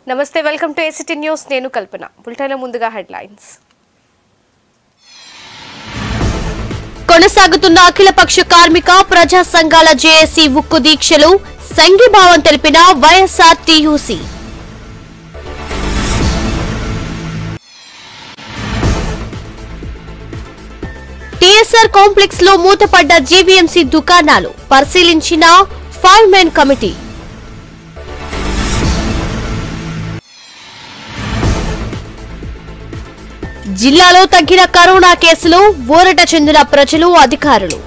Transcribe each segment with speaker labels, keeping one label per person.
Speaker 1: నమస్తే welcome to ACT news నేను కల్పన బులెటిన్లో ముందుగా హెడ్లైన్స్
Speaker 2: కొనసాగుతున్న అఖిలపక్ష కార్మిక ప్రజా సంఘాల జేఏసీ ఉక్కు దీక్షలు సంఘీభావం తెలిపిన వైఎస్ఆర్ టీయూసీ టీఎస్ఆర్ కాంప్లెక్స్ లో మూతపడ్డ జీవీఎంసీ దుకాణాలు పరిశీలించిన ఫైవ్ మెన్ కమిటీ జిల్లాలో తగ్గిన కరోనా కేసులు ఊరట చెందిన ప్రజలు అధికారులు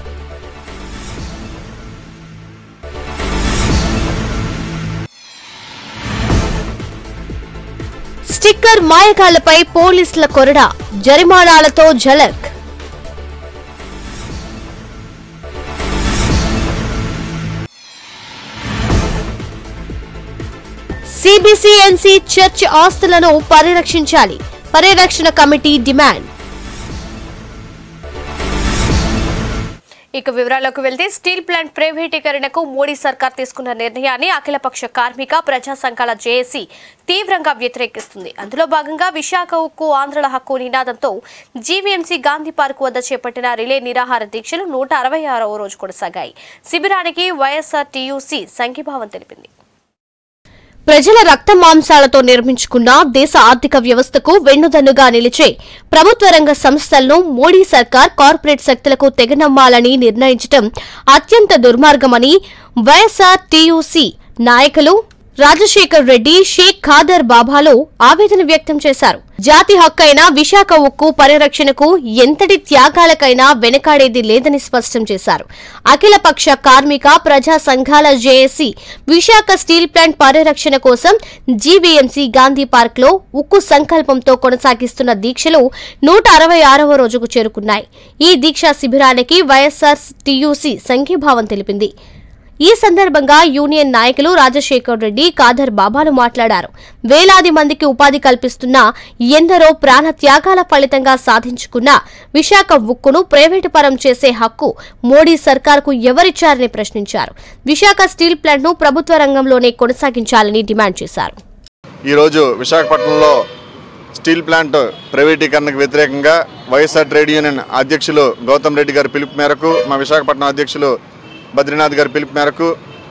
Speaker 2: స్టిక్కర్ మాయకాలపై పోలీసుల కొరడా జరిమానాలతో జలక్ సిబిసిఎన్సి చర్చ్ ఆస్తులను పరిరక్షించాలి పరిరక్షణ కమిటీ డిమాండ్
Speaker 1: ఇక వివరాల్లోకి వెళ్తే స్టీల్ ప్లాంట్ ప్రైవేటీకరణకు మోడీ సర్కార్ తీసుకున్న నిర్ణయాన్ని అఖిలపక్ష కార్మిక ప్రజా సంఘాల జేఏసీ తీవ్రంగా వ్యతిరేకిస్తుంది అందులో భాగంగా విశాఖ ఉక్కు ఆంధ్రుల హక్కు నినాదంతో జీవీఎంసీ గాంధీ పార్క్ వద్ద చేపట్టిన రిలే నిరాహార దీక్షలు నూట అరవై ఆరవ రోజు కొనసాగాయి శిబిరానికి వైఎస్ఆర్ టీయూసీ సంఘీభావం తెలిపింది
Speaker 2: ప్రజల రక్త మాంసాలతో నిర్మించుకున్న దేశ ఆర్థిక వ్యవస్థకు వెన్నుదన్నుగా నిలిచే ప్రభుత్వ రంగ సంస్థలను మోడీ సర్కార్ కార్పొరేట్ శక్తులకు తెగనమ్మాలని నిర్ణయించడం అత్యంత దుర్మార్గమని వైఎస్ఆర్ టీయూసీ నాయకులు రాజశేఖర్ రెడ్డి షేక్ ఖాదర్ బాబాలో ఆవేదన వ్యక్తం చేశారు జాతి హక్కైన విశాఖ ఉక్కు పరిరక్షణకు ఎంతటి త్యాగాలకైనా వెనకాడేది లేదని స్పష్టం చేశారు అఖిలపక్ష కార్మిక ప్రజా సంఘాల జేఏసీ విశాఖ స్టీల్ ప్లాంట్ పరిరక్షణ కోసం జీవీఎంసీ గాంధీ పార్క్ లో ఉక్కు సంకల్పంతో కొనసాగిస్తున్న దీక్షలు నూట అరవై ఆరవ రోజుకు చేరుకున్నాయి ఈ దీక్షా శిబిరానికి వైఎస్ఆర్ టీయూసీ సంఘీభావం తెలిపింది ఈ సందర్భంగా యూనియన్ నాయకులు రాజశేఖర్ రెడ్డి కాదర్ బాబాలు మాట్లాడారు వేలాది మందికి ఉపాధి కల్పిస్తున్న ఎందరో ప్రాణ త్యాగాల ఫలితంగా సాధించుకున్న విశాఖ ఉక్కును ప్రైవేటు పరం చేసే హక్కు మోడీ సర్కార్కు ఎవరిచ్చారని ప్రశ్నించారు విశాఖ స్టీల్ ప్లాంట్ను ప్రభుత్వ రంగంలోనే కొనసాగించాలని డిమాండ్ చేశారు
Speaker 3: ఈరోజు విశాఖపట్నంలో స్టీల్ ప్లాంట్ ప్రైవేటీకరణకు వ్యతిరేకంగా వైఎస్ఆర్ ట్రేడ్ యూనియన్ అధ్యక్షులు గౌతమ్ రెడ్డి గారి పిలుపు మేరకు మా విశాఖపట్నం అధ్యక్షులు బద్రీనాథ్ గారి పిలుపు మేరకు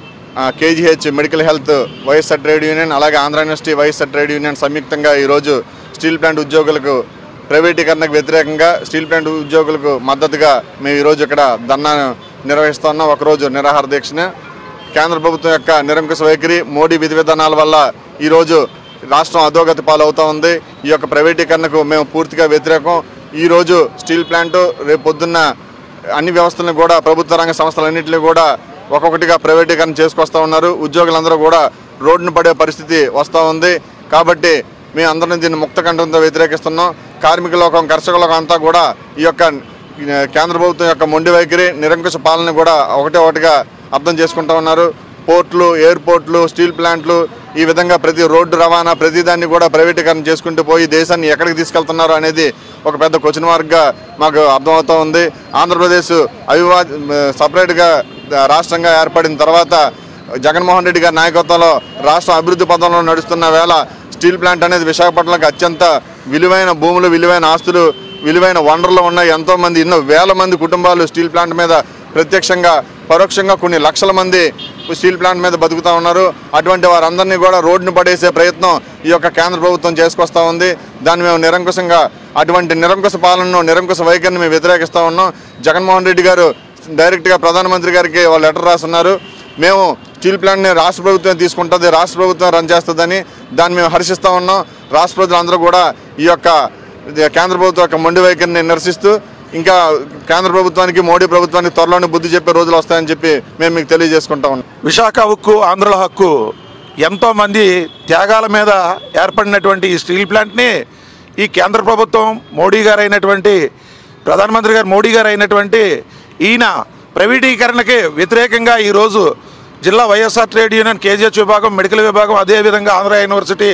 Speaker 3: KGH medical health YSR trade union అలాగే Andhra university YSR trade union సంయుక్తంగా ఈరోజు స్టీల్ ప్లాంట్ ఉద్యోగులకు ప్రైవేటీకరణకు వ్యతిరేకంగా స్టీల్ ప్లాంట్ ఉద్యోగులకు మద్దతుగా మేము ఈరోజు ఇక్కడ ధర్నా నిర్వహిస్తున్నాం ఒకరోజు నిరాహార దీక్షను కేంద్ర ప్రభుత్వం యొక్క నిరంకుశ వైఖరి మోడీ విధి విధానాల వల్ల ఈరోజు రాష్ట్రం అధోగతి పాలవుతూ ఉంది ఈ యొక్క ప్రైవేటీకరణకు మేము పూర్తిగా వ్యతిరేకం ఈరోజు స్టీల్ ప్లాంట్ రేపు పొద్దున్న అన్ని వ్యవస్థలను కూడా ప్రభుత్వ రంగ సంస్థలన్నింటినీ కూడా ఒక్కొక్కటిగా ప్రైవేటీకరణ చేసుకొస్తా ఉన్నారు ఉద్యోగులందరూ కూడా రోడ్డును పడే పరిస్థితి వస్తూ ఉంది కాబట్టి మేము అందరం దీన్ని ముక్త కంఠంతో వ్యతిరేకిస్తున్నాం కార్మిక లోకం కర్షక లోకం అంతా కూడా ఈ యొక్క కేంద్ర ప్రభుత్వం యొక్క మొండి వైఖరి నిరంకుశ పాలన కూడా ఒకటే ఒకటిగా అర్థం చేసుకుంటూ ఉన్నారు పోర్ట్లు ఎయిర్పోర్ట్లు స్టీల్ ప్లాంట్లు ఈ విధంగా ప్రతి రోడ్డు రవాణా ప్రతి దాన్ని కూడా ప్రైవేటీకరణ చేసుకుంటూ పోయి దేశాన్ని ఎక్కడికి తీసుకెళ్తున్నారు అనేది ఒక పెద్ద క్వశ్చన్ మార్క్గా మాకు అర్థమవుతూ ఉంది ఆంధ్రప్రదేశ్ అవివా సపరేట్గా రాష్ట్రంగా ఏర్పడిన తర్వాత జగన్మోహన్ రెడ్డి గారి నాయకత్వంలో రాష్ట్రం అభివృద్ధి పథంలో నడుస్తున్న వేళ స్టీల్ ప్లాంట్ అనేది విశాఖపట్నంకి అత్యంత విలువైన భూములు విలువైన ఆస్తులు విలువైన వనరులు ఉన్నాయి ఎంతో మంది ఎన్నో వేల మంది కుటుంబాలు స్టీల్ ప్లాంట్ మీద ప్రత్యక్షంగా పరోక్షంగా కొన్ని లక్షల మంది స్టీల్ ప్లాంట్ మీద బతుకుతూ ఉన్నారు అటువంటి వారందరినీ కూడా రోడ్డును పడేసే ప్రయత్నం ఈ యొక్క కేంద్ర ప్రభుత్వం చేసుకొస్తా ఉంది దాన్ని మేము నిరంకుశంగా అటువంటి నిరంకుశ పాలనను నిరంకుశ వైఖరిని మేము వ్యతిరేకిస్తూ ఉన్నాం జగన్మోహన్ రెడ్డి గారు డైరెక్ట్గా ప్రధానమంత్రి గారికి వాళ్ళు లెటర్ రాస్తున్నారు మేము స్టీల్ ప్లాంట్ని రాష్ట్ర ప్రభుత్వం తీసుకుంటుంది రాష్ట్ర ప్రభుత్వం రన్ చేస్తుందని దాన్ని మేము హర్షిస్తూ ఉన్నాం రాష్ట్ర ప్రజలందరూ కూడా ఈ యొక్క కేంద్ర ప్రభుత్వం యొక్క మొండి వైఖరిని నిరసిస్తూ ఇంకా కేంద్ర ప్రభుత్వానికి మోడీ ప్రభుత్వానికి త్వరలోనే బుద్ధి చెప్పే రోజులు వస్తాయని చెప్పి మేము మీకు తెలియజేసుకుంటా ఉన్నాం
Speaker 4: విశాఖ ఉక్కు ఆంధ్రుల హక్కు ఎంతోమంది త్యాగాల మీద ఏర్పడినటువంటి ఈ స్టీల్ ప్లాంట్ని ఈ కేంద్ర ప్రభుత్వం మోడీ గారు అయినటువంటి ప్రధానమంత్రి గారు మోడీ గారు అయినటువంటి ఈయన ప్రైవేటీకరణకి వ్యతిరేకంగా ఈరోజు జిల్లా వైఎస్ఆర్ ట్రేడ్ యూనియన్ కేజీహెచ్ విభాగం మెడికల్ విభాగం అదేవిధంగా Andhra university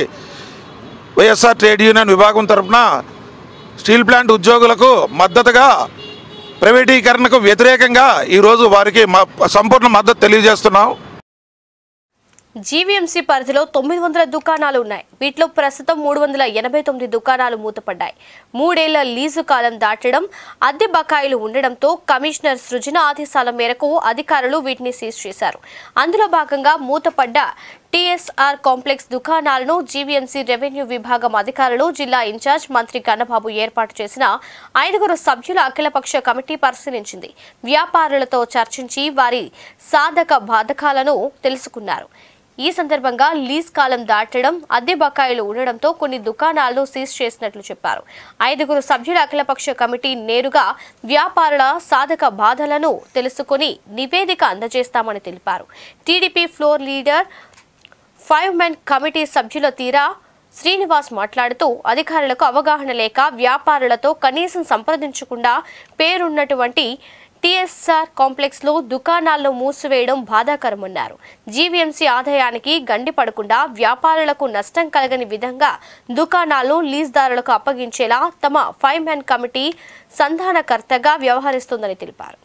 Speaker 4: YSR trade union విభాగం తరఫున స్టీల్ ప్లాంట్ ఉద్యోగులకు మద్దతుగా ప్రైవేటీకరణకు వ్యతిరేకంగా ఈరోజు వారికి మా సంపూర్ణ మద్దతు తెలియజేస్తున్నాం
Speaker 1: జీవీఎంసీ పరిధిలో తొమ్మిది వందల దుకాణాలు ఉన్నాయి వీటిలో ప్రస్తుతం మూడు వందల ఎనభై తొమ్మిది దుకాణాలు మూతపడ్డాయి మూడేళ్ల లీజు కాలం దాటడం అద్దె బకాయిలు ఉండడంతో కమిషనర్ సృజన ఆదేశాల మేరకు అధికారులు వీటిని సీజ్ చేశారు అందులో భాగంగా మూతపడ్డ టీఎస్ఆర్ కాంప్లెక్స్ దుకాణాలను జీవీఎంసీ రెవెన్యూ విభాగం అధికారులు జిల్లా ఇన్ఛార్జ్ మంత్రి కన్నబాబు ఏర్పాటు చేసిన ఐదుగురు సభ్యుల అఖిలపక్ష కమిటీ పరిశీలించింది వ్యాపారులతో చర్చించి వారి సాధక బాధకాలను తెలుసుకున్నారు ఈ సందర్భంగా లీజ్ కాలం దాటడం అద్దె బకాయిలు ఉండడంతో కొన్ని దుకాణాలను సీజ్ చేసినట్లు చెప్పారు ఐదుగురు సభ్యుల అఖిలపక్ష కమిటీ నేరుగా వ్యాపారుల సాధక బాధలను తెలుసుకుని నివేదిక అందజేస్తామని తెలిపారు TDP floor leader five men committee సభ్యుల తీరా శ్రీనివాస్ మాట్లాడుతూ అధికారులకు అవగాహన లేక వ్యాపారులతో కనీసం సంప్రదించకుండా పేరున్నటువంటి టీఎస్ఆర్ కాంప్లెక్స్ లో దుకాణాలను మూసివేయడం బాధాకరమన్నారు జీవీఎంసీ ఆదాయానికి గండి పడకుండా వ్యాపారులకు నష్టం కలగని విధంగా దుకాణాలను లీజ్దారులకు అప్పగించేలా తమ ఫైవ్ మెన్ కమిటీ సంధానకర్తగా వ్యవహరిస్తుందని తెలిపారు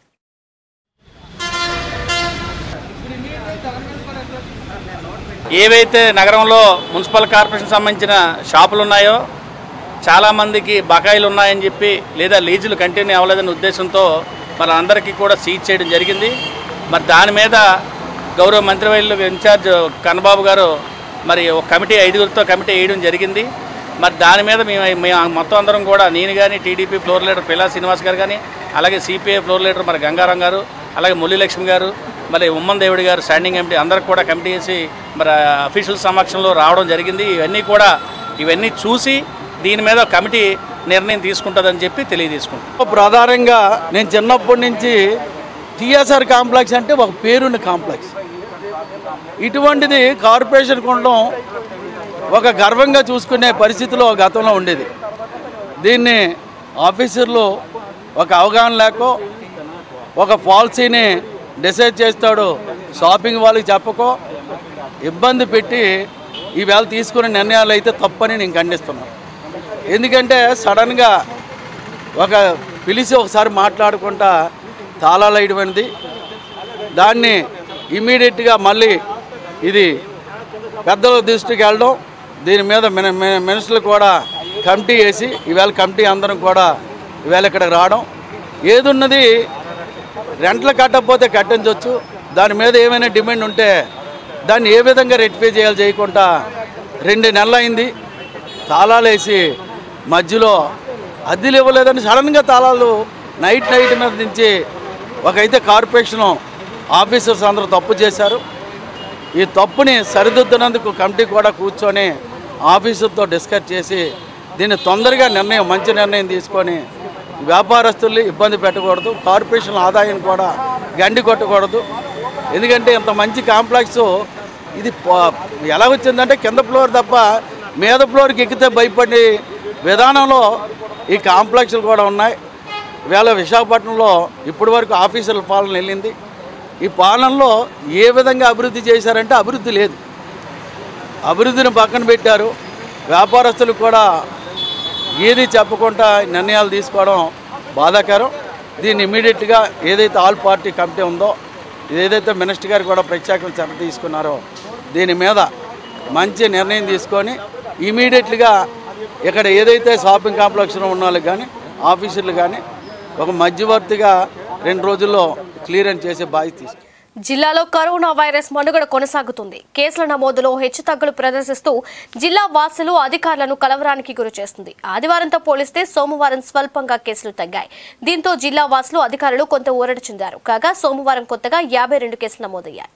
Speaker 5: ఏవైతే నగరంలో మున్సిపల్ కార్పొరేషన్ సంబంధించిన షాపులు ఉన్నాయో చాలామందికి బకాయిలు ఉన్నాయని చెప్పి లేదా లీజులు కంటిన్యూ అవ్వలేదనే ఉద్దేశంతో మరి అందరికీ కూడా సీజ్ చేయడం జరిగింది మరి దాని మీద గౌరవ మంత్రివర్యులు ఇన్ఛార్జ్ కన్నబాబు గారు మరి ఒక కమిటీ ఐదుగురితో కమిటీ వేయడం జరిగింది మరి దాని మీద మేము మేము మొత్తం అందరం కూడా నేను కానీ టీడీపీ ఫ్లోర్ లీడర్ పిల్లా శ్రీనివాస్ గారు కానీ అలాగే సిపిఐ ఫ్లోర్ లీడర్ మరి గంగారాం గారు అలాగే మురళీలక్ష్మి గారు మరి ఉమ్మన్ దేవుడి గారు స్టాండింగ్ కమిటీ అందరికి కూడా కమిటీ వేసి మరి అఫీషియల్ సమక్షంలో రావడం జరిగింది ఇవన్నీ కూడా ఇవన్నీ చూసి దీని మీద కమిటీ నిర్ణయం తీసుకుంటుందని చెప్పి తెలియజేసుకుంటాం
Speaker 6: ప్రధానంగా నేను చిన్నప్పటి నుంచి టీఎస్ఆర్ కాంప్లెక్స్ అంటే ఒక పేరున్న కాంప్లెక్స్ ఇటువంటిది కార్పొరేషన్ ఉండడం ఒక గర్వంగా చూసుకునే పరిస్థితిలో గతంలో ఉండేది దీన్ని ఆఫీసర్లు ఒక అవగాహన లేకో ఒక పాలసీని డిసైడ్ చేస్తాడు షాపింగ్ వాళ్ళకి చెప్పకో ఇబ్బంది పెట్టి ఈవేళ తీసుకునే నిర్ణయాలు అయితే తప్పని నేను ఖండిస్తున్నాను ఎందుకంటే సడన్గా ఒక పిలిచి ఒకసారి మాట్లాడుకుంటా తాళాలు వేయడమైనది దాన్ని ఇమీడియట్గా మళ్ళీ ఇది పెద్దల దృష్టికి వెళ్ళడం దీని మీద మిన మిన- మినిస్టర్లు కూడా కమిటీ వేసి ఈవేళ కమిటీ అందరం కూడా ఈవేళ ఇక్కడికి రావడం ఏదున్నది రెంట్లు కట్టకపోతే కట్టించవచ్చు దాని మీద ఏమైనా డిమాండ్ ఉంటే దాన్ని ఏ విధంగా రెక్టిఫై చేయాలి చేయకుండా రెండు నెలలు అయింది తాళాలు వేసి మధ్యలో అద్దెలు ఇవ్వలేదని సడన్గా తాళాలు నైట్ నైట్ మీద నుంచి ఒకైతే కార్పొరేషన్ ఆఫీసర్స్ అందరూ తప్పు చేశారు ఈ తప్పుని సరిదిద్దినందుకు కమిటీ కూడా కూర్చొని ఆఫీసర్తో డిస్కస్ చేసి దీన్ని తొందరగా నిర్ణయం మంచి నిర్ణయం తీసుకొని వ్యాపారస్తుల్ని ఇబ్బంది పెట్టకూడదు కార్పొరేషన్ ఆదాయం కూడా గండి కొట్టకూడదు ఎందుకంటే ఇంత మంచి కాంప్లెక్స్ ఇది ప- ఎలా వచ్చిందంటే కింద ఫ్లోర్ తప్ప మీద ఫ్లోర్కి ఎక్కితే భయపడి విధానంలో ఈ కాంప్లెక్స్లు కూడా ఉన్నాయి వేళ విశాఖపట్నంలో ఇప్పటి వరకు ఆఫీసుల పాలన వెళ్ళింది ఈ పాలనలో ఏ విధంగా అభివృద్ధి చేశారంటే అభివృద్ధి లేదు అభివృద్ధిని పక్కన పెట్టారు వ్యాపారస్తులు కూడా ఏది చెప్పకుండా నిర్ణయాలు తీసుకోవడం బాధాకరం దీన్ని ఇమీడియట్గా ఏదైతే ఆల్ పార్టీ కమిటీ ఉందో ఏదైతే మినిస్టర్ గారు కూడా ప్రత్యేక చర్య తీసుకున్నారో దీని మీద మంచి నిర్ణయం తీసుకొని ఇమీడియట్గా ఇక్కడ ఏదైతే షాపింగ్ కాంప్లెక్స్లో ఉన్న వాళ్ళకి కానీ ఆఫీసర్లు కానీ ఒక మధ్యవర్తిగా రెండు రోజుల్లో క్లియరెన్స్ చేసే బాధ్యత తీసుకుంటారు
Speaker 1: జిల్లాలో కరోనా వైరస్ మనుగడ కొనసాగుతుంది కేసుల నమోదులో హెచ్చుతగ్గులు ప్రదర్శిస్తూ జిల్లా వాసులు అధికారులను కలవరానికి గురి చేస్తుంది ఆదివారంతో పోలిస్తే సోమవారం స్వల్పంగా కేసులు తగ్గాయి దీంతో జిల్లా వాసులు అధికారులు కొంత ఊరట చెందారు కాగా సోమవారం కొత్తగా యాభై రెండు కేసులు నమోదయ్యాయి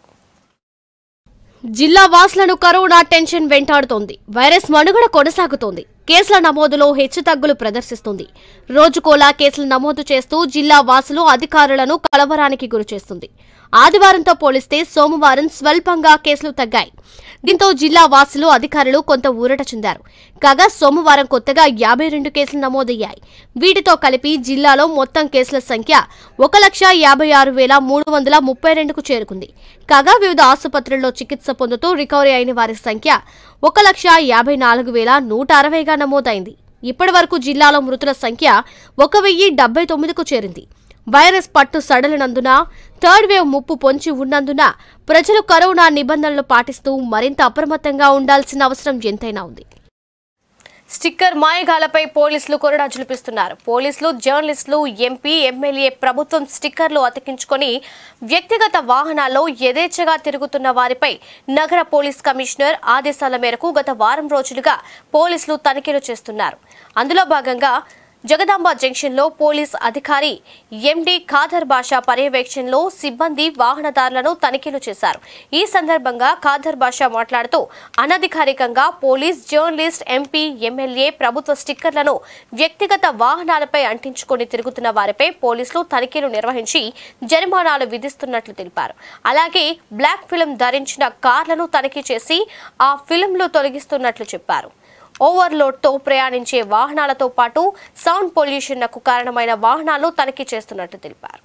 Speaker 2: జిల్లా వాసులను కరోనా టెన్షన్ వెంటాడుతోంది వైరస్ మనుగడ కొనసాగుతోంది కేసుల నమోదులో హెచ్చుతగ్గులు ప్రదర్శిస్తుంది రోజుకోలా కేసులు నమోదు చేస్తూ జిల్లా వాసులు అధికారులను కలవరానికి గురిచేస్తుంది ఆదివారంతో పోలిస్తే సోమవారం స్వల్పంగా కేసులు తగ్గాయి దీంతో జిల్లా వాసులు అధికారులు కొంత ఊరట చెందారు కాగా సోమవారం కొత్తగా యాభై రెండు కేసులు నమోదయ్యాయి వీటితో కలిపి జిల్లాలో మొత్తం కేసుల సంఖ్య ఒక లక్ష యాభై ఆరు వేల మూడు వందల ముప్పై రెండుకు చేరుకుంది కాగా వివిధ ఆసుపత్రుల్లో చికిత్స పొందుతూ రికవరీ అయిన వారి సంఖ్య ఒక లక్ష యాభై నాలుగు వేల నూట అరవైగా నమోదైంది ఇప్పటి వరకు జిల్లాలో మృతుల సంఖ్య ఒక వెయ్యి డెబ్బై తొమ్మిదికు చేరింది వైరస్ పట్టు సడలినందున థర్డ్ వేవ్ ముప్పు పొంచి ఉన్నందున ప్రజలు కరోనా నిబంధనలు పాటిస్తూ మరింత అప్రమత్తంగా ఉండాల్సిన అవసరం ఎంతైనా ఉంది
Speaker 1: స్టిక్కర్ మాయగాలపై పోలీసులు కొరడా జులిపిస్తున్నారు పోలీసులు జర్నలిస్టులు ఎంపీ ఎమ్మెల్యే ప్రభుత్వం స్టిక్కర్లు అతికించుకొని వ్యక్తిగత వాహనాల్లో యథేచ్ఛగా తిరుగుతున్న వారిపై నగర పోలీస్ కమిషనర్ ఆదేశాల మేరకు గత వారం రోజులుగా పోలీసులు తనిఖీలు చేస్తున్నారు అందులో భాగంగా జగదాంబ జంక్షన్లో పోలీస్ అధికారి ఎండి ఖాదర్ బాషా పర్యవేక్షణలో సిబ్బంది వాహనదారులను తనిఖీలు చేశారు ఈ సందర్భంగా ఖాదర్ బాషా మాట్లాడుతూ అనధికారికంగా పోలీస్ జర్నలిస్ట్ ఎంపీ ఎమ్మెల్యే ప్రభుత్వ స్టిక్కర్లను వ్యక్తిగత వాహనాలపై అంటించుకొని తిరుగుతున్న వారిపై పోలీసులు తనిఖీలు నిర్వహించి జరిమానాలు విధిస్తున్నట్లు తెలిపారు అలాగే బ్లాక్ ఫిల్మ్ ధరించిన కార్లను తనిఖీ చేసి ఆ ఫిల్మ్లు తొలగిస్తున్నట్లు చెప్పారు ఓవర్లోడ్తో ప్రయాణించే వాహనాలతో పాటు సౌండ్ పొల్యూషన్కు కారణమైన వాహనాలు తనిఖీ చేస్తున్నట్లు తెలిపారు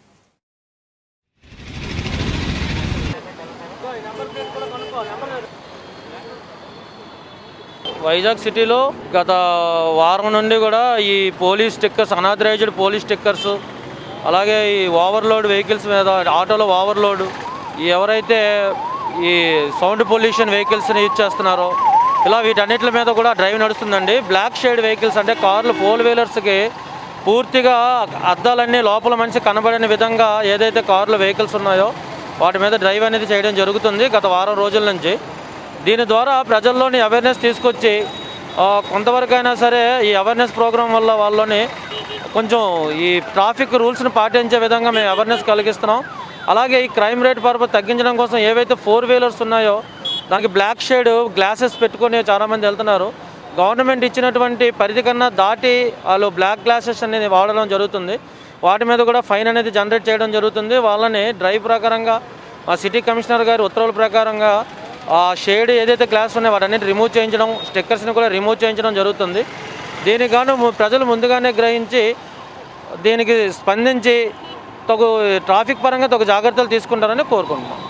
Speaker 7: వైజాగ్ సిటీలో గత వారం నుండి కూడా ఈ police stickers unauthorized police stickers అలాగే ఈ ఓవర్లోడ్ వెహికల్స్ మీద ఆటోలో ఓవర్లోడ్ ఈ ఎవరైతే ఈ సౌండ్ పొల్యూషన్ వెహికల్స్ని యూజ్ చేస్తున్నారో ఇలా వీటన్నిటి మీద కూడా డ్రైవ్ నడుస్తుందండి బ్లాక్ షేడ్ వెహికల్స్ అంటే కార్లు ఫోర్ వీలర్స్కి పూర్తిగా అద్దాలన్నీ లోపల మనిషి కనబడని విధంగా ఏదైతే కార్లు వెహికల్స్ ఉన్నాయో వాటి మీద డ్రైవ్ అనేది చేయడం జరుగుతుంది గత వారం రోజుల నుంచి దీని ద్వారా ప్రజల్లోని అవేర్నెస్ తీసుకొచ్చి ఆ, కొంతవరకైనా సరే ఈ అవేర్నెస్ ప్రోగ్రాం వల్ల వాళ్ళని కొంచెం ఈ ట్రాఫిక్ రూల్స్ని పాటించే విధంగా మేము అవేర్నెస్ కలిగిస్తున్నాం అలాగే ఈ క్రైమ్ రేట్ పర్పస్ తగ్గించడం కోసం ఏవైతే ఫోర్ వీలర్స్ ఉన్నాయో దానికి బ్లాక్ షేడ్ గ్లాసెస్ పెట్టుకొని చాలామంది వెళ్తున్నారు గవర్నమెంట్ ఇచ్చినటువంటి పరిధి కన్నా దాటి వాళ్ళు బ్లాక్ గ్లాసెస్ అనేది వాడడం జరుగుతుంది వాటి మీద కూడా ఫైన్ అనేది జనరేట్ చేయడం జరుగుతుంది వాళ్ళని డ్రైవ్ ప్రకారంగా మా సిటీ కమిషనర్ గారి ఉత్తర్వుల ప్రకారంగా ఆ షేడ్ ఏదైతే గ్లాస్ ఉన్నాయో వాటన్నిటి రిమూవ్ చేయించడం స్టిక్కర్స్ని కూడా రిమూవ్ చేయించడం జరుగుతుంది దీనికి గాను ము- ప్రజలు ముందుగానే గ్రహించి దీనికి స్పందించి తగు ట్రాఫిక్ పరంగా తగు జాగ్రత్తలు తీసుకుంటారని కోరుకుంటున్నాం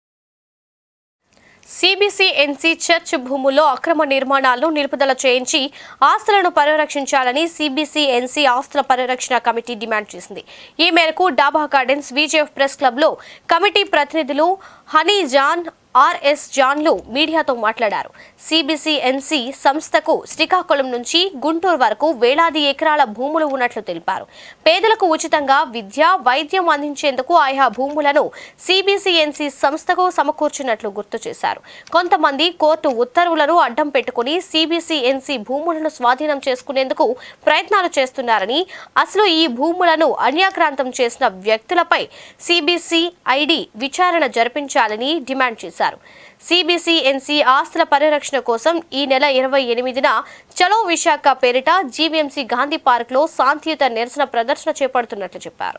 Speaker 1: సిబిసిఎన్సి చర్చ్ భూముల్లో అక్రమ నిర్మాణాలను నిలుపుదల చేయించి ఆస్తులను పరిరక్షించాలని సిబిసిఎన్సి ఆస్తుల పరిరక్షణ కమిటీ డిమాండ్ చేసింది ఈ మేరకు డాబా గార్డెన్స్ విజేఎఫ్ ప్రెస్ క్లబ్లో కమిటీ ప్రతినిధులు హనీ జాన్ ఆర్ఎస్ జాన్లు మీడియాతో మాట్లాడారు సిబిసిఎన్సి సంస్థకు శ్రీకాకుళం నుంచి గుంటూరు వరకు వేలాది ఎకరాల భూములు ఉన్నట్లు తెలిపారు పేదలకు ఉచితంగా విద్య వైద్యం అందించేందుకు ఆయా భూములను సిబిసిఎన్సి సంస్థకు సమకూర్చినట్లు గుర్తు చేశారు కొంతమంది కోర్టు ఉత్తర్వులను అడ్డం పెట్టుకుని సిబిసిఎన్సి భూములను స్వాధీనం చేసుకునేందుకు ప్రయత్నాలు చేస్తున్నారని అసలు ఈ భూములను అన్యాక్రాంతం చేసిన వ్యక్తులపై సిబిసిఐడి విచారణ జరిపించాలని డిమాండ్ చేశారు సిబిసిఎన్సి ఆస్తుల పరిరక్షణ కోసం ఈ నెల ఇరవై ఎనిమిదిన చలో విశాఖ పేరిట జీవీఎంసీ గాంధీ పార్క్లో శాంతియుత నిరసన ప్రదర్శన చేపడుతున్నట్లు చెప్పారు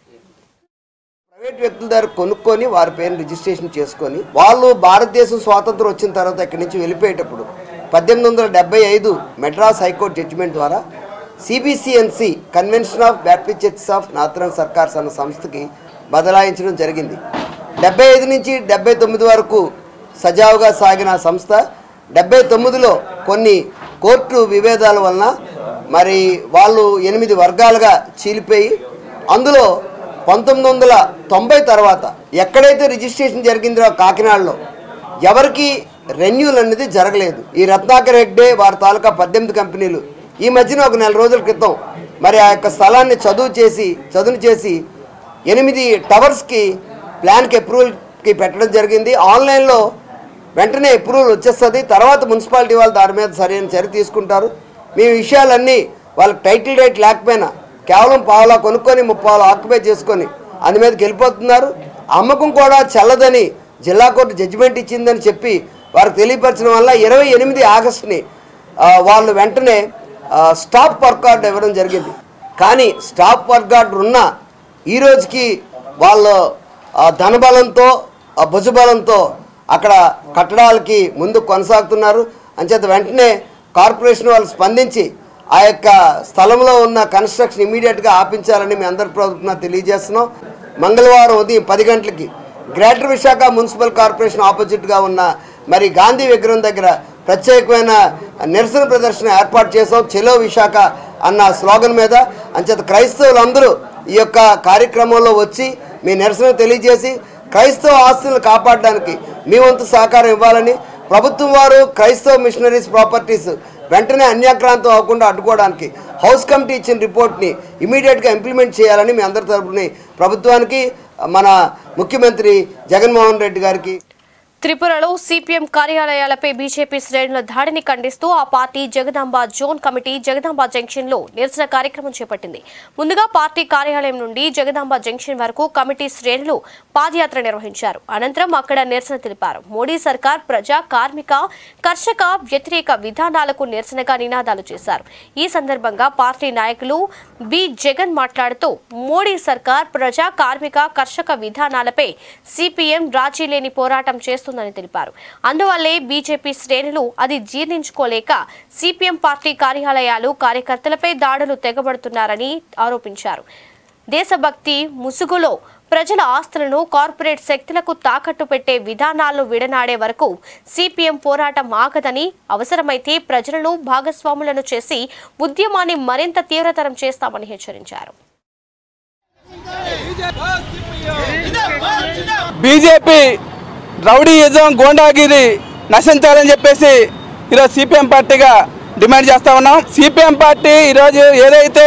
Speaker 8: ప్రైవేట్ వ్యక్తుల దగ్గర కొనుక్కొని వారి పేరు రిజిస్ట్రేషన్ చేసుకొని వాళ్ళు భారతదేశం స్వాతంత్రం వచ్చిన తర్వాత ఇక్కడి నుంచి వెళ్ళిపోయేటప్పుడు పద్దెనిమిది వందల డెబ్బై ఐదు మెడ్రాస్ హైకోర్టు జడ్జిమెంట్ ద్వారా CBCNC convention of baptist church of northern Circars అన్న సంస్థకి బదలాయించడం జరిగింది డెబ్బై ఐదు నుంచి డెబ్బై తొమ్మిది వరకు సజావుగా సాగిన ఆ సంస్థ డెబ్బై తొమ్మిదిలో కొన్ని కోర్టు విభేదాల వలన మరి వాళ్ళు ఎనిమిది వర్గాలుగా చీలిపోయి అందులో పంతొమ్మిది వందల తొంభై తర్వాత ఎక్కడైతే రిజిస్ట్రేషన్ జరిగిందో కాకినాడలో ఎవరికి రెన్యూల్ అనేది జరగలేదు ఈ రత్నాకర్ హెగ్డే వారి తాలూకా పద్దెనిమిది కంపెనీలు ఈ మధ్యన ఒక నెల రోజుల క్రితం మరి ఆ యొక్క స్థలాన్ని చదువు చేసి చదును చేసి ఎనిమిది టవర్స్కి ప్లాన్కి అప్రూవల్కి పెట్టడం జరిగింది ఆన్లైన్లో వెంటనే అప్రూవల్ వచ్చేస్తుంది తర్వాత మున్సిపాలిటీ వాళ్ళు దాని మీద సరైన చర్య తీసుకుంటారు మీ విషయాలన్నీ వాళ్ళకి టైటిల్ రైట్ లేకపోయినా కేవలం పావులా కొనుక్కొని ముప్పావులు ఆక్యుపై చేసుకొని అందు మీదకి వెళ్ళిపోతున్నారు అమ్మకం కూడా చల్లదని జిల్లా కోర్టు జడ్జిమెంట్ ఇచ్చిందని చెప్పి వారికి తెలియపరచడం వల్ల ఇరవై ఎనిమిది ఆగస్టుని ఆ, వాళ్ళు వెంటనే ఆ, స్టాప్ వర్క్ ఆర్డర్ ఇవ్వడం జరిగింది కానీ స్టాప్ వర్క్ ఆర్డర్ ఉన్నా ఈ రోజుకి వాళ్ళు ఆ, ధనబలంతో ఆ భుజబలంతో అక్కడ కట్టడాలకి ముందు కొనసాగుతున్నారు అంచేత వెంటనే కార్పొరేషన్ వాళ్ళు స్పందించి ఆ యొక్క స్థలంలో ఉన్న కన్స్ట్రక్షన్ ఇమీడియట్గా ఆపించాలని మీ అందరి ప్రభుత్వం తెలియజేస్తున్నాం మంగళవారం ఉదయం పది గంటలకి గ్రేటర్ విశాఖ మున్సిపల్ కార్పొరేషన్ ఆపోజిట్గా ఉన్న మరి గాంధీ విగ్రహం దగ్గర ప్రత్యేకమైన నిరసన ప్రదర్శన ఏర్పాటు చేసాం చెలో విశాఖ అన్న స్లోగన్ మీద అంచేత క్రైస్తవులందరూ ఈ యొక్క కార్యక్రమంలో వచ్చి మీ నిరసన తెలియజేసి క్రైస్తవ ఆస్తులను కాపాడడానికి మీ వంతు సహకారం ఇవ్వాలని ప్రభుత్వం వారు క్రైస్తవ మిషనరీస్ ప్రాపర్టీస్ వెంటనే అన్యాక్రాంతం అవ్వకుండా అడ్డుకోవడానికి హౌస్ కమిటీ ఇచ్చిన రిపోర్ట్ని ఇమీడియట్గా ఇంప్లిమెంట్ చేయాలని మీ అందరి తరపుని ప్రభుత్వానికి మన ముఖ్యమంత్రి జగన్మోహన్ రెడ్డి గారికి
Speaker 1: త్రిపురలో సిపిఎం కార్యాలయాలపై బీజేపీ శ్రేణుల దాడిని ఖండిస్తూ ఆ పార్టీ Jagadamba zone committee Jagadamba junction లో నిరసన కార్యక్రమం చేపట్టింది ముందుగా పార్టీ కార్యాలయం నుండి జగదాంబ జంక్షన్ వరకు కమిటీ శ్రేణులు పాదయాత్ర నిర్వహించారు అనంతరం అక్కడ నిరసన తెలిపారు మోడీ సర్కార్ ప్రజా కార్మిక కర్షక వ్యతిరేక విధానాలకు నిరసనగా నినాదాలు చేశారు ఈ సందర్భంగా పార్టీ నాయకులు బి జగన్ మాట్లాడుతూ మోడీ సర్కార్ ప్రజా కార్మిక కర్షక విధానాలపై సిపిఎం రాజీ లేని పోరాటం చేస్తుందని తెలిపారు అందువల్లే బీజేపీ శ్రేణులు అది జీర్ణించుకోలేక సిపిఎం పార్టీ కార్యాలయాలు కార్యకర్తలపై దాడులు తెగబడుతున్నారని ఆరోపించారు దేశభక్తి ముసుగులో ప్రజల ఆస్తులను కార్పొరేట్ శక్తులకు తాకట్టు పెట్టే విధానాలను విడనాడే వరకు సిపిఎం పోరాటం ఆగదని అవసరమైతే ప్రజలను భాగస్వాములను చేసి ఉద్యమాన్ని మరింత తీవ్రతరం చేస్తామని హెచ్చరించారు
Speaker 9: బీజేపీ రౌడీయిజం గోండాగిరి నశించాలని చెప్పేసి ఈరోజు సిపిఎం పార్టీగా డిమాండ్ చేస్తా ఉన్నాం సిపిఎం పార్టీ ఈరోజు ఏదైతే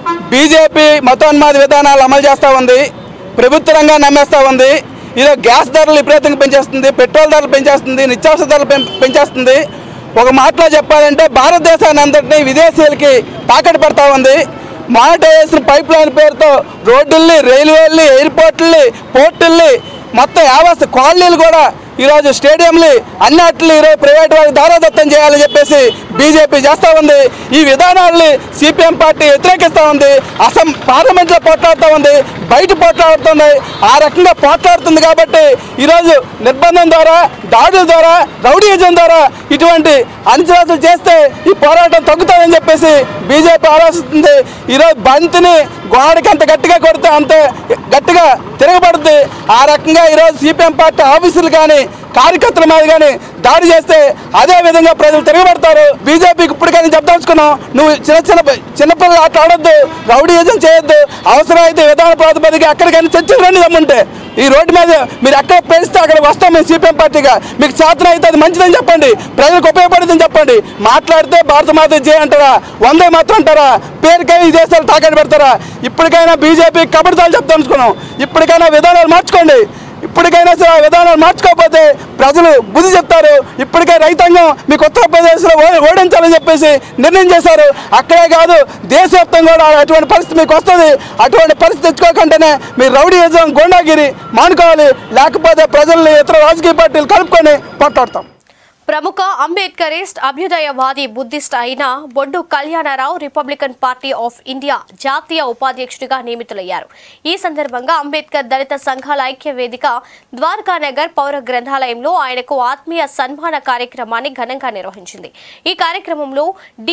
Speaker 9: బీజేపీ మతోన్మాద విధానాలు అమలు చేస్తూ ఉంది ప్రభుత్వ రంగాన్ని నమ్మేస్తూ ఉంది ఈరోజు గ్యాస్ ధరలు విపరీతంగా పెంచేస్తుంది పెట్రోల్ ధరలు పెంచేస్తుంది నిత్యావసర ధరలు పెం- పెంచేస్తుంది ఒక మాటలో చెప్పాలంటే భారతదేశాన్ని అంతటినీ విదేశీయులకి తాకట్టు పెడతా ఉంది మానిటైజేషన్ పైప్ లైన్ పేరుతో రోడ్డుల్ని రైల్వేల్ని ఎయిర్పోర్టుల్ని పోర్టుల్ని మొత్తం యావత్ కాలనీలు కూడా ఈరోజు స్టేడియంలు అన్నిటిని ఈరోజు ప్రైవేట్ వారికి దారాదత్తం చేయాలని చెప్పేసి బీజేపీ చేస్తూ ఉంది ఈ విధానాల్ని సిపిఎం పార్టీ వ్యతిరేకిస్తూ ఉంది అసం పార్లమెంట్లో పోట్లాడుతూ ఉంది బయట పోట్లాడుతుంది ఆ రకంగా పోట్లాడుతుంది కాబట్టి ఈరోజు నిర్బంధం ద్వారా దాడుల ద్వారా రౌడీయిజం ద్వారా ఇటువంటి అణచివేతలు చేస్తే ఈ పోరాటం తగ్గుతుందని చెప్పేసి బీజేపీ ఆలోచిస్తుంది ఈరోజు బంతిని గోడకి అంత గట్టిగా కొడితే అంత గట్టిగా తిరగబడుతుంది ఆ రకంగా ఈరోజు సిపిఎం పార్టీ ఆఫీసులు కానీ కార్యకర్తల మీద కానీ దాడి చేస్తే అదే విధంగా ప్రజలు తిరగబడతారు బీజేపీకి ఇప్పటికైనా చెప్దాల్చుకున్నాం నువ్వు చిన్న చిన్న చిన్నపిల్లలు ఆట ఆడొద్దు రౌడీయిజం చేయొద్దు అవసరమైతే విధాన ప్రాతిపదిక ఎక్కడికైనా చర్చలు రండి దమ్ముంటే ఈ రోడ్డు మీద మీరు ఎక్కడ పేరిస్తే అక్కడికి వస్తాం మేము సిపిఎం పార్టీగా మీకు చేతన అయితే అది మంచిదని చెప్పండి ప్రజలకు ఉపయోగపడుతుందని చెప్పండి మాట్లాడితే భారత మాత జయ అంటారా వందే మాత్రం అంటారా పేరుకైనా ఈ దేశాలు తాకట్టు పెడతారా ఇప్పటికైనా బీజేపీ కబడ్దాలు చెప్తాం అనుకున్నాం ఇప్పటికైనా విధానాలు మార్చుకోండి ఇప్పటికైనా సరే ఆ విధానాలు మార్చుకోకపోతే ప్రజలు బుద్ధి చెప్తారు ఇప్పటికే రైతాంగం మీకు ఉత్తరప్రదేశ్లో ఓ- ఓడించాలని చెప్పేసి నిర్ణయం చేశారు అక్కడే కాదు దేశవ్యాప్తంగా కూడా అటువంటి పరిస్థితి మీకు వస్తుంది అటువంటి పరిస్థితి తెచ్చుకోకుండానే మీరు రౌడీయిజం గోండాగిరి మానుకోవాలి లేకపోతే ప్రజల్ని ఇతర రాజకీయ పార్టీలు కలుపుకొని పోట్లాడతాం
Speaker 1: ప్రముఖ అంబేద్కరిస్ట్ అభ్యుదయవాది బుద్ధిస్ట్ అయిన Boddu Kalyanarao republican party of India జాతీయ ఉపాధ్యక్షుడిగా నియమితులయ్యారు ఈ సందర్భంగా అంబేద్కర్ దళిత సంఘాల ఐక్య వేదిక ద్వారకానగర్ పౌర గ్రంథాలయంలో ఆయనకు ఆత్మీయ సన్మాన కార్యక్రమాన్ని ఘనంగా నిర్వహించింది ఈ కార్యక్రమంలో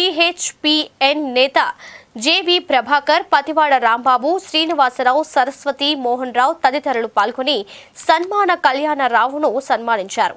Speaker 1: డిహెచ్పిఎన్ నేత జేవి ప్రభాకర్ పతివాడ రాంబాబు శ్రీనివాసరావు సరస్వతి మోహన్ రావు తదితరులు పాల్గొని సన్మాన కళ్యాణరావును సన్మానించారు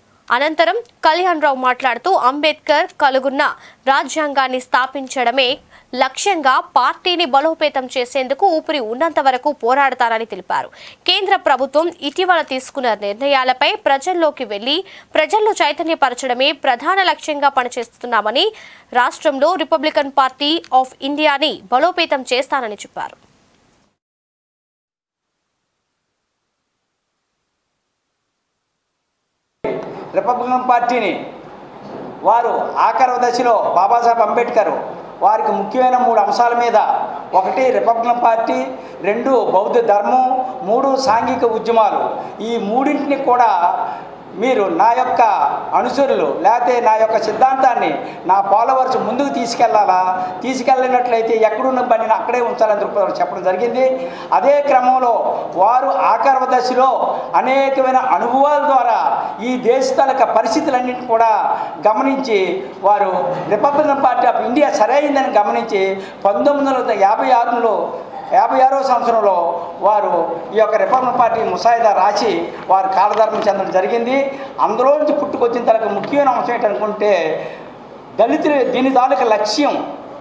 Speaker 1: అనంతరం కళ్యాణ్ రావు మాట్లాడుతూ అంబేద్కర్ కలుగున్న రాజ్యాంగాన్ని స్థాపించడమే లక్ష్యంగా పార్టీని బలోపేతం చేసేందుకు ఊపిరి ఉన్నంత వరకు పోరాడతారని తెలిపారు కేంద్ర ప్రభుత్వం ఇటీవల తీసుకున్న నిర్ణయాలపై ప్రజల్లోకి వెళ్లి ప్రజల్లో చైతన్యపరచడమే ప్రధాన లక్ష్యంగా పనిచేస్తున్నామని రాష్ట్రంలో రిపబ్లికన్ పార్టీ ఆఫ్ ఇండియాని బలోపేతం చేస్తానని చెప్పారు
Speaker 10: రిపబ్లికన్ పార్టీని వారు ఆఖరి దశలో బాబాసాహెబ్ అంబేద్కర్ వారికి ముఖ్యమైన మూడు అంశాల మీద ఒకటి రిపబ్లికన్ పార్టీ రెండు బౌద్ధ ధర్మం మూడు సాంఘిక ఉద్యమాలు ఈ మూడింటిని కూడా మీరు నా యొక్క అనుచరులు లేకపోతే నా యొక్క సిద్ధాంతాన్ని నా ఫాలోవర్స్ ముందుకు తీసుకెళ్లాలా తీసుకెళ్ళినట్లయితే ఎక్కడున్న బండిని అక్కడే ఉంచాలని దృక్పథం చెప్పడం జరిగింది అదే క్రమంలో వారు ఆఖరి దశలో అనేకమైన అనుభవాల ద్వారా ఈ దేశ తాలూకా పరిస్థితులన్నింటినీ కూడా గమనించి వారు రిపబ్లికన్ పార్టీ ఆఫ్ ఇండియా సరైందని గమనించి పంతొమ్మిది వందల యాభై ఆరులో యాభై ఆరో సంవత్సరంలో వారు ఈ యొక్క రిపబ్లికన్ పార్టీ ముసాయిదా రాసి వారు కాలధర్మం చెందడం జరిగింది అందులో నుంచి పుట్టుకొచ్చిన తనకు ముఖ్యమైన అంశం ఏంటనుకుంటే దళితులు దీని తాలూకా లక్ష్యం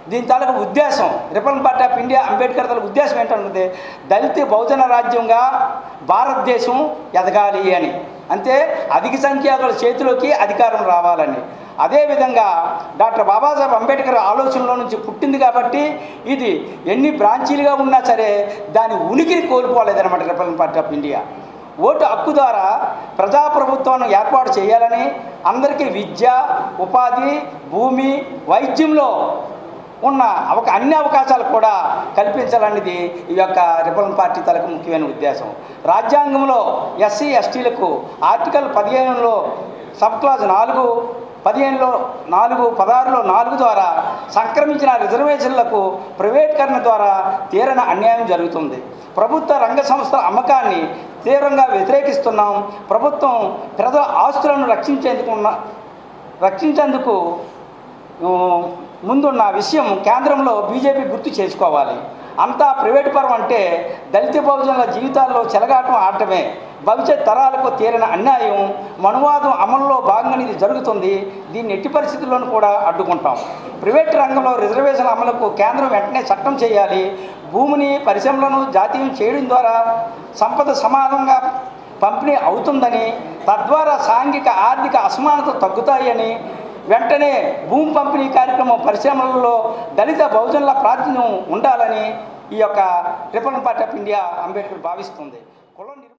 Speaker 10: దీని తాలూకు ఉద్దేశం republic party of India Ambedkar తాలూకు ఉద్దేశం ఏంటంటే దళిత బహుజన రాజ్యంగా భారతదేశం ఎదగాలి అని అంతే అధిక సంఖ్యాకుల చేతిలోకి అధికారం రావాలని అదేవిధంగా డాక్టర్ బాబాసాహెబ్ అంబేద్కర్ ఆలోచనలో నుంచి పుట్టింది కాబట్టి ఇది ఎన్ని బ్రాంచీలుగా ఉన్నా సరే దాని ఉనికిని కోల్పోలేదన్నమాట రిపబ్లిక్ పార్టీ ఆఫ్ ఇండియా ఓటు హక్కు ద్వారా ప్రజాప్రభుత్వాన్ని ఏర్పాటు చేయాలని అందరికీ విద్య ఉపాధి భూమి వైద్యంలో ఉన్న అవక అన్ని అవకాశాలు కూడా కల్పించాలనేది ఈ యొక్క రిపబ్లిక్ పార్టీ తలకు ముఖ్యమైన ఉద్దేశం రాజ్యాంగంలో ఎస్సీ ఎస్టీలకు ఆర్టికల్ పదిహేనులో సబ్ క్లాజ్ నాలుగు పదిహేనులో నాలుగు పదహారులో నాలుగు ద్వారా సంక్రమించిన రిజర్వేషన్లకు ప్రైవేటీకరణ ద్వారా తీరని అన్యాయం జరుగుతుంది ప్రభుత్వ రంగ సంస్థల అమ్మకాన్ని తీవ్రంగా వ్యతిరేకిస్తున్నాం ప్రభుత్వం ప్రజల ఆస్తులను రక్షించేందుకు ఉన్న రక్షించేందుకు ఆ, ముందున్న విషయం కేంద్రంలో బీజేపీ గుర్తు చేసుకోవాలి అంతా ప్రైవేట్ పరం అంటే దళిత బహుజనుల జీవితాల్లో చెలగాటం ఆడటమే భవిష్యత్ తరాలకు తీరిన అన్యాయం మనువాదం అమలులో భాగంగా ఇది జరుగుతుంది దీన్ని ఎట్టి పరిస్థితుల్లోనూ కూడా అడ్డుకుంటాం ప్రైవేట్ రంగంలో రిజర్వేషన్ అమలుకు కేంద్రం వెంటనే చట్టం చేయాలి భూమిని పరిశ్రమలను జాతీయం చేయడం ద్వారా సంపద సమానంగా పంపిణీ అవుతుందని తద్వారా సాంఘిక ఆర్థిక అసమానతలు తగ్గుతాయని వెంటనే భూమి పంపిణీ కార్యక్రమం పరిశ్రమలలో దళిత బహుజనుల ప్రాతినిధ్యం ఉండాలని ఈ యొక్క republic party of India Ambedkar భావిస్తుంది కులం నిర్-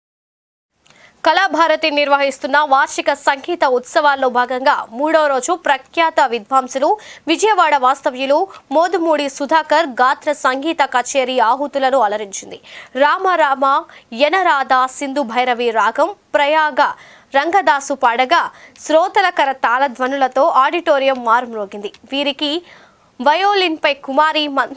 Speaker 1: కళాభారతి నిర్వహిస్తున్న వార్షిక సంగీత ఉత్సవాల్లో భాగంగా మూడో రోజు ప్రఖ్యాత విద్వాంసులు విజయవాడ వాస్తవ్యులు మోదుమూడి సుధాకర్ గాత్ర సంగీత కచేరీ ఆహుతులను అలరించింది రామ రామ యనరాధ సింధు భైరవి రాగం ప్రయాగ రంగదాసు పాడగా శ్రోతలకర తాళధ్వనులతో ఆడిటోరియం మారుమ్రోగింది వీరికి వయోలిన్పై కుమారి మన్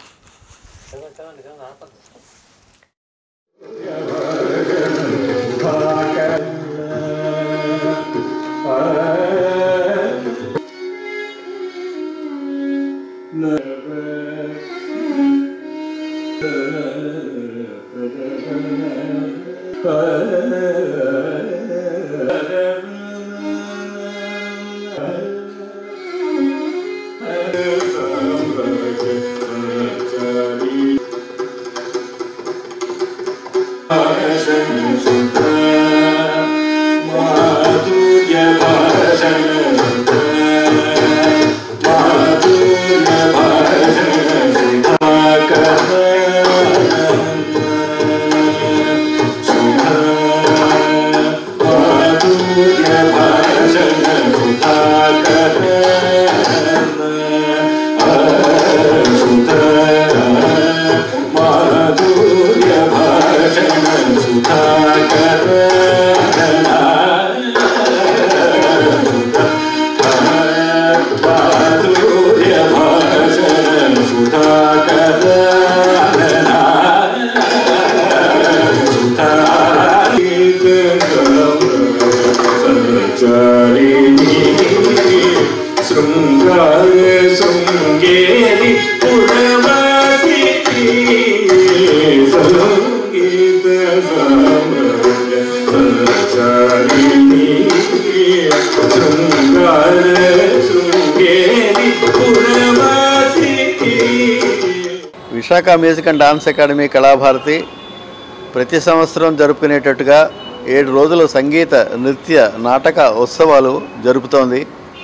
Speaker 11: Visakha music and dance academy Kalabharati ప్రతి సంవత్సరం జరుపుకునేటట్టుగా ఏడు రోజుల సంగీత నృత్య నాటక ఉత్సవాలు జరుపుతోంది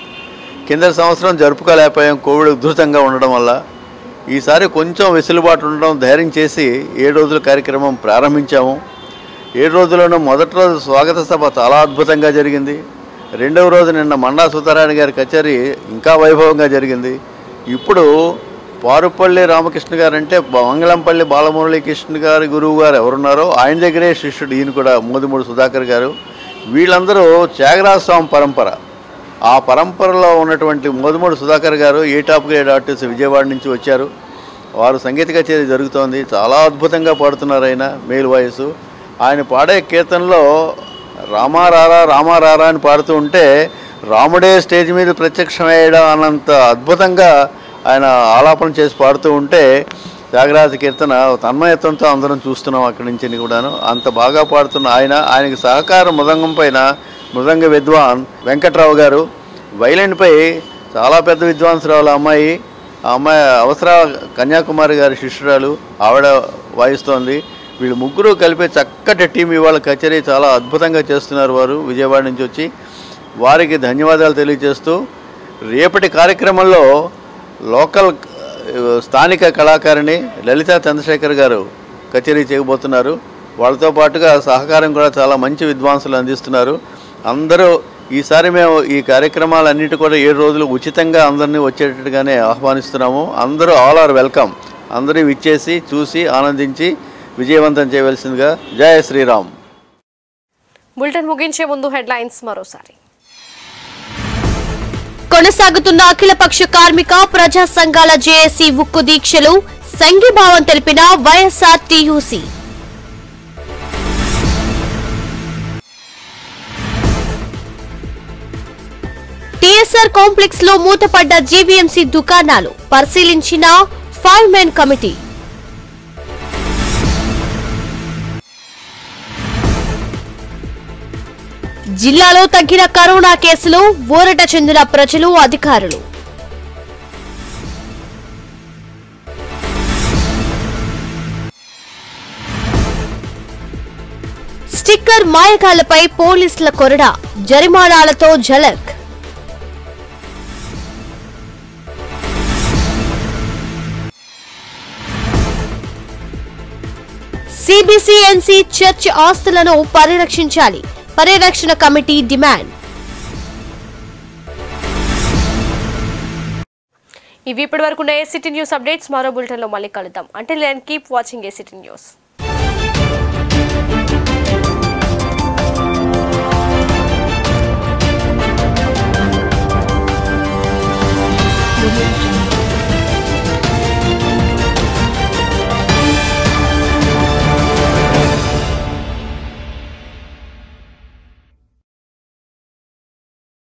Speaker 11: కింద సంవత్సరం జరుపుకోలేకపోయాం కోవిడ్ ఉధృతంగా ఉండడం వల్ల ఈసారి కొంచెం వెసులుబాటు ఉండడం ధైర్యం చేసి ఏడు రోజుల కార్యక్రమం ప్రారంభించాము ఏడు రోజుల్లోనూ మొదటి రోజు స్వాగత సభ చాలా అద్భుతంగా జరిగింది రెండవ రోజు నిన్న మండా సుతారాయణ గారి కచేరీ ఇంకా వైభవంగా జరిగింది ఇప్పుడు పారుపల్లి రామకృష్ణ గారు అంటే మంగళంపల్లి బాలమురళీకృష్ణ గారి గురువు గారు ఎవరున్నారో ఆయన దగ్గరే శిష్యుడు ఈయన కూడా మోదిమూడి సుధాకర్ గారు వీళ్ళందరూ త్యాగరాజ స్వామి పరంపర ఆ పరంపరలో ఉన్నటువంటి మోదుమూడి సుధాకర్ గారు A top grade artist Vijayawada నుంచి వచ్చారు వారు సంగీత కచేరీ జరుగుతోంది చాలా అద్భుతంగా పాడుతున్నారు ఆయన మేల్ వాయిస్ ఆయన పాడే కీర్తనలో రామారారా రామారారా అని పాడుతూ ఉంటే రాముడే స్టేజ్ మీద ప్రత్యక్షమయ్యడం అన్నంత అద్భుతంగా ఆయన ఆలాపన చేసి పాడుతూ ఉంటే త్యాగరాజ కీర్తన తన్మయత్వంతో అందరం చూస్తున్నాం అక్కడి నుంచి కూడాను అంత బాగా పాడుతున్న ఆయన ఆయనకి సహకారం మృదంగం పైన మృదంగ విద్వాన్ వెంకట్రావు గారు వైలిన్పై చాలా పెద్ద విద్వాంసరావుల అమ్మాయి ఆ అమ్మాయి అవసర కన్యాకుమారి గారి శిష్యురాలు ఆవిడ వాయిస్తోంది వీళ్ళు ముగ్గురు కలిపే చక్కటి టీం ఇవాళ కచేరీ చాలా అద్భుతంగా చేస్తున్నారు వారు విజయవాడ నుంచి వచ్చి వారికి ధన్యవాదాలు తెలియజేస్తూ రేపటి కార్యక్రమంలో లోకల్ ఆ, స్థానిక కళాకారిణి లలితా చంద్రశేఖర్ గారు కచేరీ చేయబోతున్నారు వాళ్ళతో పాటుగా సహకారం కూడా చాలా మంచి విద్వాంసులు అందిస్తున్నారు అందరూ ఈసారి మేము ఈ కార్యక్రమాలన్నిటి కూడా ఏడు రోజులు ఉచితంగా అందరినీ వచ్చేటట్టుగానే ఆహ్వానిస్తున్నాము అందరూ ఆల్ ఆర్ వెల్కమ్ అందరూ ఇచ్చేసి చూసి ఆనందించి విజయవంతం చేయవలసిందిగా జయ శ్రీరామ్
Speaker 1: బులెటిన్ ముగించే ముందు హెడ్లైన్స్ మరోసారి
Speaker 2: కొనసాగుతున్న అఖిలపక్ష కార్మిక ప్రజా సంఘాల జేఏసీ ఉక్కు దీక్షలు సంఘీభావం తెలిపిన వైఎస్ఆర్ టీయూసీ టీఎస్ఆర్ కాంప్లెక్స్ లో మూతపడ్డ జీవీఎంసీ దుకాణాలు పరిశీలించిన ఫైవ్ మెన్ కమిటీ జిల్లాలో తగ్గిన కరోనా కేసులు ఊరట చెందిన ప్రజలు అధికారులు స్టిక్కర్ మాయకాలపై పోలీసుల కొరడా జరిమానాలతో జలక్ సిబిసిఎన్సి చర్చ్ ఆస్తులను పరిరక్షించాలి పరిరక్షణ కమిటీ డిమాండ్
Speaker 1: ఇవి ఇప్పటి వరకు ఏసీటీ న్యూస్ అప్డేట్స్ మరో బులెటిన్లో మళ్ళీ కలుద్దాం అంటే కీప్ వాచింగ్ ఏసీటీ న్యూస్